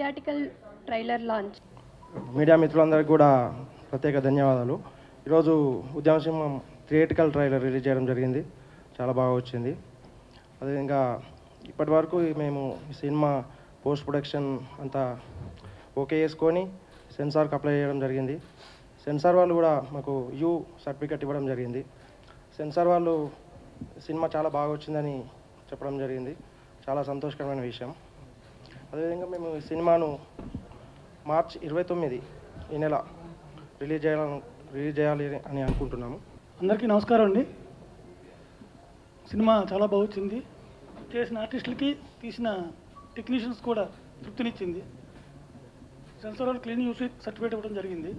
Theatrical trailer launch media మిత్రులందరికీ కూడా ప్రత్యేక ధన్యవాదాలు ఈరోజు ఉద్యమ సింహం థియేటికల్ ట్రైలర్ రిలీజ్ చేయడం జరిగింది చాలా బాగా వచ్చింది అదేవిధంగా ఇప్పటి వరకు మేము ఈ సినిమా పోస్ట్ ప్రొడక్షన్ అంతా ఓకే చేసుకొని సెన్సార్కి అప్లై చేయడం జరిగింది సెన్సార్ వాళ్ళు కూడా మాకు యూ సర్టిఫికెట్ ఇవ్వడం జరిగింది సెన్సార్ వాళ్ళు సినిమా చాలా బాగా వచ్చిందని చెప్పడం జరిగింది చాలా సంతోషకరమైన విషయం అదేవిధంగా మేము ఈ సినిమాను మార్చ్ ఇరవై తొమ్మిది ఈ నెల రిలీజ్ చేయాలని రిలీజ్ చేయాలి అని అనుకుంటున్నాము అందరికీ నమస్కారం అండి సినిమా చాలా బాగా వచ్చింది చేసిన ఆర్టిస్టులకి తీసిన టెక్నీషియన్స్ కూడా తృప్తినిచ్చింది సెన్సార్ వాళ్ళు క్లీన్ యూస్ సర్టిఫికేట్ ఇవ్వడం జరిగింది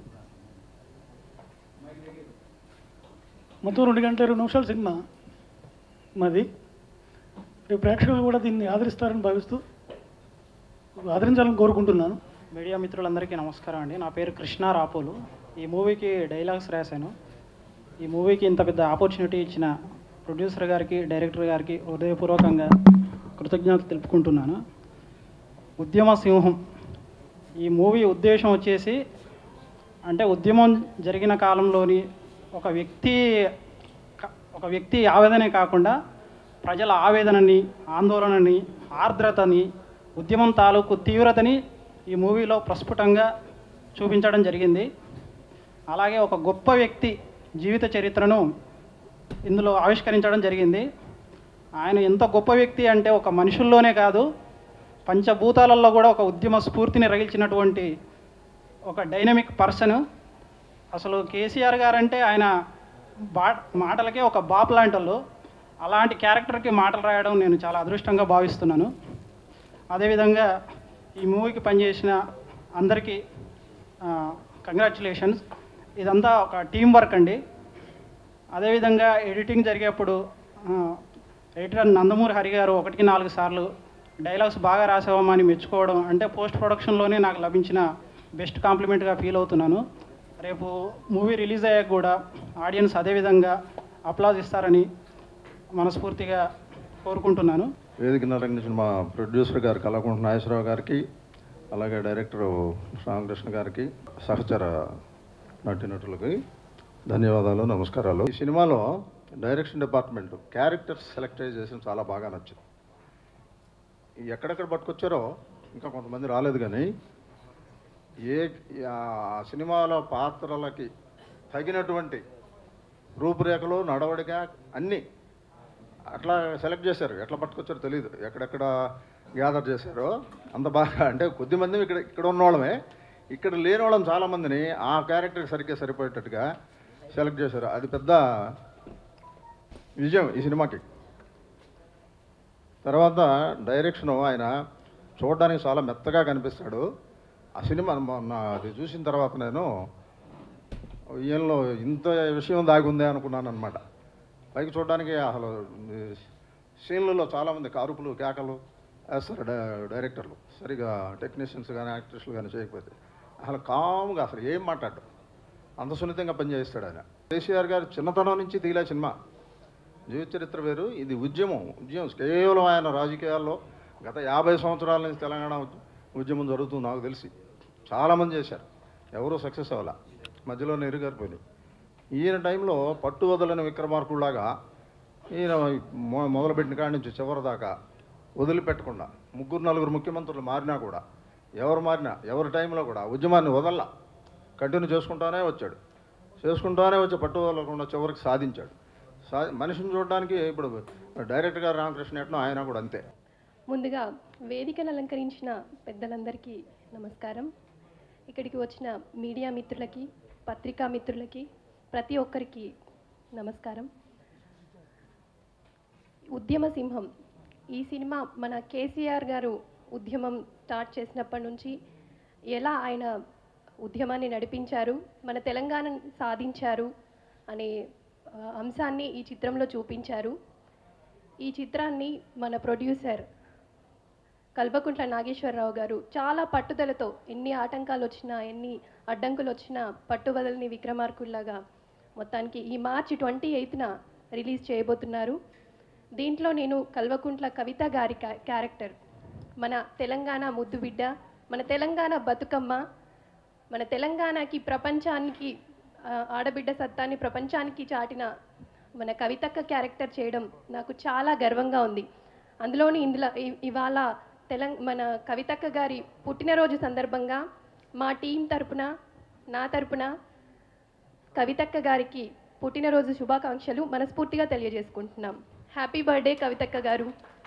మొత్తం రెండు గంటల ఇరవై నిమిషాల సినిమా మాది రేపు ప్రేక్షకులు కూడా దీన్ని ఆదరిస్తారని భావిస్తూ ఆదరించాలని కోరుకుంటున్నాను మీడియా మిత్రులందరికీ నమస్కారం అండి నా పేరు కృష్ణ రాపోలు ఈ మూవీకి డైలాగ్స్ రాశాను ఈ మూవీకి ఇంత పెద్ద ఆపర్చునిటీ ఇచ్చిన ప్రొడ్యూసర్ గారికి డైరెక్టర్ గారికి హృదయపూర్వకంగా కృతజ్ఞతలు తెలుపుకుంటున్నాను ఉద్యమ సింహం ఈ మూవీ ఉద్దేశం వచ్చేసి అంటే ఉద్యమం జరిగిన కాలంలోని ఒక వ్యక్తి క- ఒక వ్యక్తి ఆవేదనే కాకుండా ప్రజల ఆవేదనని ఆందోళనని ఆర్ద్రతని ఉద్యమం తాలూకు తీవ్రతని ఈ మూవీలో ప్రస్ఫుటంగా చూపించడం జరిగింది అలాగే ఒక గొప్ప వ్యక్తి జీవిత చరిత్రను ఇందులో ఆవిష్కరించడం జరిగింది ఆయన ఎంత గొప్ప వ్యక్తి అంటే ఒక మనుషుల్లోనే కాదు పంచభూతాలలో కూడా ఒక ఉద్యమ స్ఫూర్తిని రగిల్చినటువంటి ఒక డైనమిక్ పర్సన్ అసలు కేసీఆర్ గారు అంటే ఆయన బా మాటలకే ఒక బాప్ లాంటి వాళ్ళు అలాంటి క్యారెక్టర్కి మాటలు రాయడం నేను చాలా అదృష్టంగా భావిస్తున్నాను అదేవిధంగా ఈ మూవీకి పనిచేసిన అందరికీ కంగ్రాచులేషన్స్ ఇదంతా ఒక టీం వర్క్ అండి అదేవిధంగా ఎడిటింగ్ జరిగేప్పుడు ఆ, ఎడిటర్ నందమూరి హరి గారు ఒకటికి నాలుగు సార్లు డైలాగ్స్ బాగా రాసావమని మెచ్చుకోవడం అంటే పోస్ట్ ప్రొడక్షన్లోనే నాకు లభించిన బెస్ట్ కాంప్లిమెంట్గా ఫీల్ అవుతున్నాను రేపు మూవీ రిలీజ్ అయ్యాక కూడా ఆడియన్స్ అదేవిధంగా అప్లాజ్ ఇస్తారని మనస్ఫూర్తిగా కోరుకుంటున్నాను వేదిక నరంగించిన మా ప్రొడ్యూసర్ గారు కలకుంట నాగేశ్వరరావు గారికి అలాగే డైరెక్టర్ రామకృష్ణ గారికి సహచర నటీనటులకి ధన్యవాదాలు నమస్కారాలు ఈ సినిమాలో డైరెక్షన్ డిపార్ట్మెంట్ క్యారెక్టర్స్ సెలెక్ట్ చేసిన చాలా బాగా నచ్చింది ఈ ఎక్కడెక్కడ పట్టుకొచ్చారో ఇంకా కొంతమంది రాలేదు కానీ ఏ ఆ సినిమాలో పాత్రలకి తగినటువంటి రూపురేఖలు నడవడిక అన్నీ అట్లా సెలెక్ట్ చేశారు ఎట్లా పట్టుకొచ్చారో తెలియదు ఎక్కడెక్కడ గ్యాదర్ చేశారో అంత బాగా అంటే కొద్ది మంది ఇక్కడ ఇక్కడ ఉన్న వాళ్ళమే ఇక్కడ లేని వాళ్ళం చాలామందిని ఆ క్యారెక్టర్కి సరిగ్గా సరిపోయేటట్టుగా సెలెక్ట్ చేశారు అది పెద్ద విజయం ఈ సినిమాకి తర్వాత డైరెక్షను ఆయన చూడడానికి చాలా మెత్తగా కనిపిస్తాడు ఆ సినిమా మొన్న అది చూసిన తర్వాత నేను ఈయనలో ఇంత విషయం దాగి ఉందే అనుకున్నాను అనమాట పైకి చూడడానికి అసలు ఈ సీన్లలో చాలామంది కారుపులు కేకలు వేస్తారు డై- డైరెక్టర్లు సరిగా టెక్నీషియన్స్ కానీ యాక్టర్స్లు కానీ చేయకపోతే అసలు కామ్గా అసలు ఏం మాట్లాడు అంత సున్నితంగా పనిచేస్తాడు ఆయన కేసీఆర్ గారు చిన్నతనం నుంచి తీలే సినిమా జీవిత చరిత్ర వేరు ఇది ఉద్యమం ఉద్యమం కేవలం ఆయన రాజకీయాల్లో గత యాభై సంవత్సరాల నుంచి తెలంగాణ ఉద్య- ఉద్యమం జరుగుతుంది నాకు తెలిసి చాలామంది చేశారు ఎవరూ సక్సెస్ అవ్వాల మధ్యలో నెరుగారిపోయినాయి ఈయన టైంలో పట్టు వదలని విక్రమార్కుల్లాగా ఈయన మొ- మొదలుపెట్టిన కాడి నుంచి చివరి దాకా వదిలిపెట్టకుండా ముగ్గురు నలుగురు ముఖ్యమంత్రులు మారినా కూడా ఎవరు మారినా ఎవరి టైంలో కూడా ఉద్యమాన్ని వదల్లా కంటిన్యూ చేసుకుంటానే వచ్చాడు చేసుకుంటానే వచ్చి పట్టు వదలకుండా చివరికి సాధించాడు సా మనిషిని చూడడానికి ఇప్పుడు డైరెక్టర్ గారు రామకృష్ణ ఎట్నో ఆయన కూడా అంతే ముందుగా వేదికను అలంకరించిన పెద్దలందరికీ నమస్కారం ఇక్కడికి వచ్చిన మీడియా మిత్రులకి పత్రికా మిత్రులకి ప్రతి ఒక్కరికి నమస్కారం ఉద్యమ సింహం ఈ సినిమా మన కేసీఆర్ గారు ఉద్యమం స్టార్ట్ చేసినప్పటి నుంచి ఎలా ఆయన ఉద్యమాన్ని నడిపించారు మన తెలంగాణ సాధించారు అనే ఆ, అంశాన్ని ఈ చిత్రంలో చూపించారు ఈ చిత్రాన్ని మన ప్రొడ్యూసర్ కల్వకుంట్ల నాగేశ్వరరావు గారు చాలా పట్టుదలతో ఎన్ని ఆటంకాలు వచ్చినా ఎన్ని అడ్డంకులు వచ్చినా పట్టుబదలని విక్రమార్కుల్లాగా మొత్తానికి ఈ మార్చి ట్వంటీ ఎయిత్న రిలీజ్ చేయబోతున్నారు దీంట్లో నేను కల్వకుంట్ల కవిత గారి క్యా- క్యారెక్టర్ మన తెలంగాణ ముద్దు బిడ్డ మన తెలంగాణ బతుకమ్మ మన తెలంగాణకి ప్రపంచానికి ఆ, ఆడబిడ్డ సత్తాన్ని ప్రపంచానికి చాటిన మన కవితక్క క్యారెక్టర్ చేయడం నాకు చాలా గర్వంగా ఉంది అందులోని ఇందులో ఇ- ఇవాళ తెలంగ మన కవితక్క గారి పుట్టినరోజు సందర్భంగా మా టీం తరపున నా తరపున కవితక్క గారికి పుట్టినరోజు శుభాకాంక్షలు మనస్ఫూర్తిగా తెలియజేసుకుంటున్నాం హ్యాపీ బర్త్డే కవితక్క గారు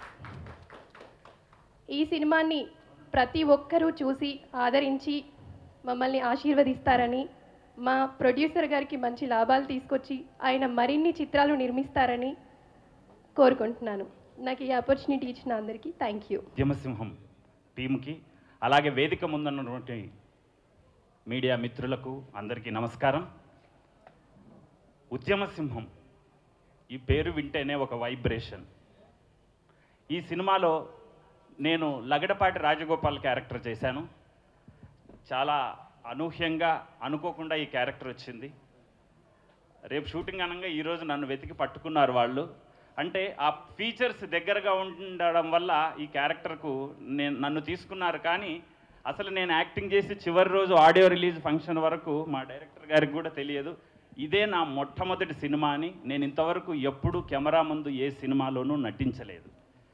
ఈ సినిమాని ప్రతి ఒక్కరూ చూసి ఆదరించి మమ్మల్ని ఆశీర్వదిస్తారని మా ప్రొడ్యూసర్ గారికి మంచి లాభాలు తీసుకొచ్చి ఆయన మరిన్ని చిత్రాలు నిర్మిస్తారని కోరుకుంటున్నాను నాకు ఈ ఆపర్చునిటీ ఇచ్చిన అందరికీ థ్యాంక్ యూ ఉద్యమసింహం టీంకి అలాగే వేదిక ముందున్నటువంటి మీడియా మిత్రులకు అందరికీ నమస్కారం ఉద్యమసింహం ఈ పేరు వింటేనే ఒక వైబ్రేషన్ ఈ సినిమాలో నేను లగడపాటి రాజగోపాల్ క్యారెక్టర్ చేశాను చాలా అనూహ్యంగా అనుకోకుండా ఈ క్యారెక్టర్ వచ్చింది రేపు షూటింగ్ అనగా ఈరోజు నన్ను వెతికి పట్టుకున్నారు వాళ్ళు అంటే ఆ ఫీచర్స్ దగ్గరగా ఉండడం వల్ల ఈ క్యారెక్టర్కు నేను నన్ను తీసుకున్నారు కానీ అసలు నేను యాక్టింగ్ చేసి చివరి రోజు ఆడియో రిలీజ్ ఫంక్షన్ వరకు మా డైరెక్టర్ గారికి కూడా తెలియదు ఇదే నా మొట్టమొదటి సినిమా అని నేను ఇంతవరకు ఎప్పుడూ కెమెరా ముందు ఏ సినిమాలోనూ నటించలేదు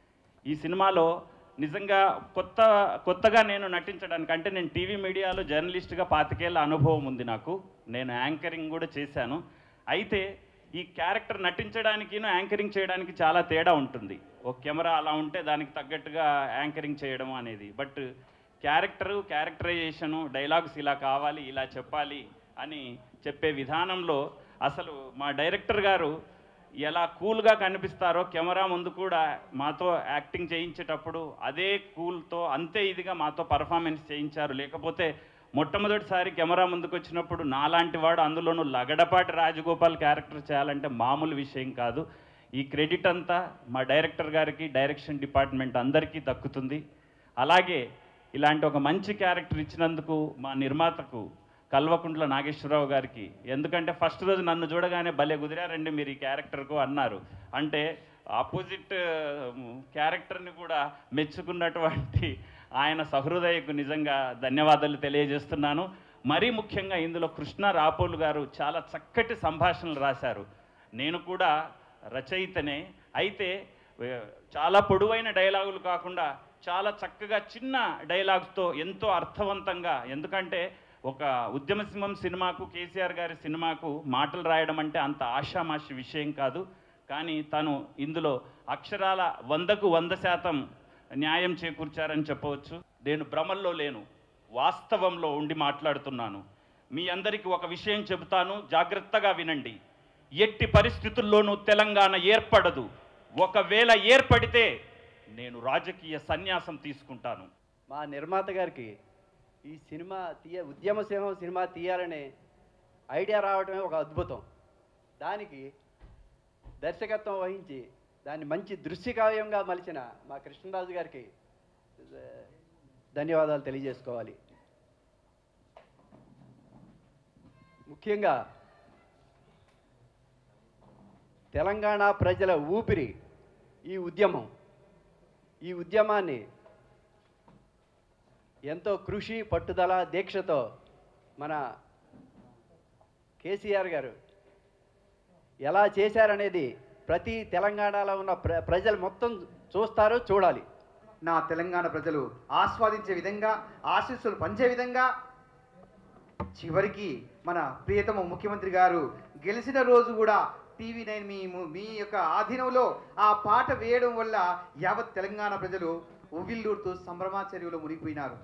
ఈ సినిమాలో నిజంగా కొత్త కొత్తగా నేను నటించడానికి అంటే నేను టీవీ మీడియాలో జర్నలిస్ట్గా పాతికేళ్ళ అనుభవం ఉంది నాకు నేను యాంకరింగ్ కూడా చేశాను అయితే ఈ క్యారెక్టర్ నటించడానికి యాంకరింగ్ చేయడానికి చాలా తేడా ఉంటుంది ఒక కెమెరా అలా ఉంటే దానికి తగ్గట్టుగా యాంకరింగ్ చేయడం అనేది బట్ క్యారెక్టరు క్యారెక్టరైజేషను డైలాగ్స్ ఇలా కావాలి ఇలా చెప్పాలి అని చెప్పే విధానంలో అసలు మా డైరెక్టర్ గారు ఎలా కూల్గా కనిపిస్తారో కెమెరా ముందు కూడా మాతో యాక్టింగ్ చేయించేటప్పుడు అదే కూల్తో అంతే ఇదిగా మాతో పర్ఫార్మెన్స్ చేయించారు లేకపోతే మొట్టమొదటిసారి కెమెరా ముందుకు వచ్చినప్పుడు నాలాంటి వాడు అందులోనూ లగడపాటి రాజగోపాల్ క్యారెక్టర్ చేయాలంటే మామూలు విషయం కాదు ఈ క్రెడిట్ అంతా మా డైరెక్టర్ గారికి డైరెక్షన్ డిపార్ట్మెంట్ అందరికీ దక్కుతుంది అలాగే ఇలాంటి ఒక మంచి క్యారెక్టర్ ఇచ్చినందుకు మా నిర్మాతకు కల్వకుంట్ల నాగేశ్వరరావు గారికి ఎందుకంటే ఫస్ట్ రోజు నన్ను చూడగానే భలే కుదిరారండి మీరు ఈ క్యారెక్టర్కు అన్నారు అంటే ఆపోజిట్ క్యారెక్టర్ని కూడా మెచ్చుకున్నటువంటి ఆయన సహృదయకు నిజంగా ధన్యవాదాలు తెలియజేస్తున్నాను మరీ ముఖ్యంగా ఇందులో కృష్ణ రాపోలు గారు చాలా చక్కటి సంభాషణలు రాశారు నేను కూడా రచయితనే అయితే ఏ, చాలా పొడవైన డైలాగులు కాకుండా చాలా చక్కగా చిన్న డైలాగ్స్తో ఎంతో అర్థవంతంగా ఎందుకంటే ఒక ఉద్యమసింహం సినిమాకు కేసీఆర్ గారి సినిమాకు మాటలు రాయడం అంటే అంత ఆషామాషి విషయం కాదు కానీ తను ఇందులో అక్షరాల వందకు వంద శాతం న్యాయం చేకూర్చారని చెప్పవచ్చు నేను భ్రమల్లో లేను వాస్తవంలో ఉండి మాట్లాడుతున్నాను మీ అందరికీ ఒక విషయం చెబుతాను జాగ్రత్తగా వినండి ఎట్టి పరిస్థితుల్లోనూ తెలంగాణ ఏర్పడదు ఒకవేళ ఏర్పడితే నేను రాజకీయ సన్యాసం తీసుకుంటాను మా నిర్మాత గారికి ఈ సినిమా తీయ ఉద్యమ సింహం సినిమా తీయాలనే ఐడియా రావడమే ఒక అద్భుతం దానికి దర్శకత్వం వహించి దాన్ని మంచి దృశ్యకావ్యంగా మలిచిన మా కృష్ణరాజు గారికి ఆ, ధన్యవాదాలు తెలియజేసుకోవాలి ముఖ్యంగా తెలంగాణ ప్రజల ఊపిరి ఈ ఉద్యమం ఈ ఉద్యమాన్ని ఎంతో కృషి పట్టుదల దీక్షతో మన కేసీఆర్ గారు ఎలా చేశారనేది ప్రతి తెలంగాణలో ఉన్న ప్ర ప్రజలు మొత్తం చూస్తారు చూడాలి నా తెలంగాణ ప్రజలు ఆస్వాదించే విధంగా ఆశీస్సులు పంచే విధంగా చివరికి మన ప్రియతమ ముఖ్యమంత్రి గారు గెలిచిన రోజు కూడా టీవీ నైన్ మీ మీ యొక్క ఆధీనంలో ఆ పాట వేయడం వల్ల యావత్ తెలంగాణ ప్రజలు ఉవ్విల్లూరుతూ సంభ్రమాచర్యలో మునిగిపోయినారు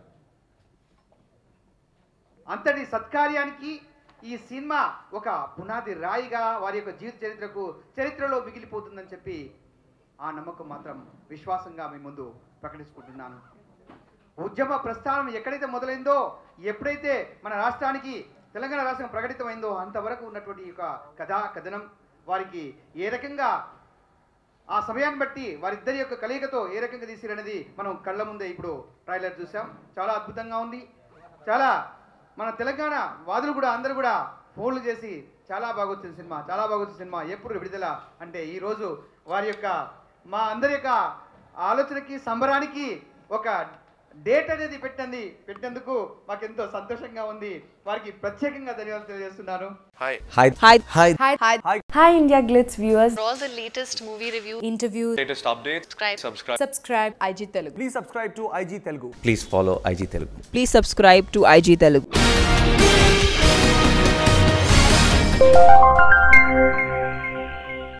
అంతటి సత్కార్యానికి ఈ సినిమా ఒక పునాది రాయిగా వారి యొక్క జీవిత చరిత్రకు చరిత్రలో మిగిలిపోతుందని చెప్పి ఆ నమ్మకం మాత్రం విశ్వాసంగా మీ ముందు ప్రకటించుకుంటున్నాను ఉద్యమ ప్రస్థానం ఎక్కడైతే మొదలైందో ఎప్పుడైతే మన రాష్ట్రానికి తెలంగాణ రాష్ట్రం ప్రకటితమైందో అంతవరకు ఉన్నటువంటి ఈ యొక్క కథా కథనం వారికి ఏ రకంగా ఆ సమయాన్ని బట్టి వారిద్దరి యొక్క కలయికతో ఏ రకంగా తీసిరనేది మనం కళ్ళ ముందే ఇప్పుడు ట్రైలర్ చూసాం చాలా అద్భుతంగా ఉంది చాలా మన తెలంగాణ వాదులు కూడా అందరూ కూడా ఫోన్లు చేసి చాలా బాగా వచ్చిన సినిమా చాలా బాగా వచ్చిన సినిమా ఎప్పుడు విడుదల అంటే ఈరోజు వారి యొక్క మా అందరి యొక్క ఆలోచనకి సంబరానికి ఒక డేట్ అనేది పెట్టింది పెట్టినందుకు మాకు ఎంతో సంతోషంగా ఉంది వారికి ప్రత్యేకంగా ధన్యవాదాలు తెలియజేస్తున్నాను Hi. Hi. Hi. Hi. Hi. Hi. Hi. Hi, India Glitz viewers. For all the latest movie review, Interviews. latest updates, subscribe. Subscribe. Subscribe IG Telugu. Please subscribe to IG Telugu. Please follow IG Telugu. Please subscribe to IG Telugu.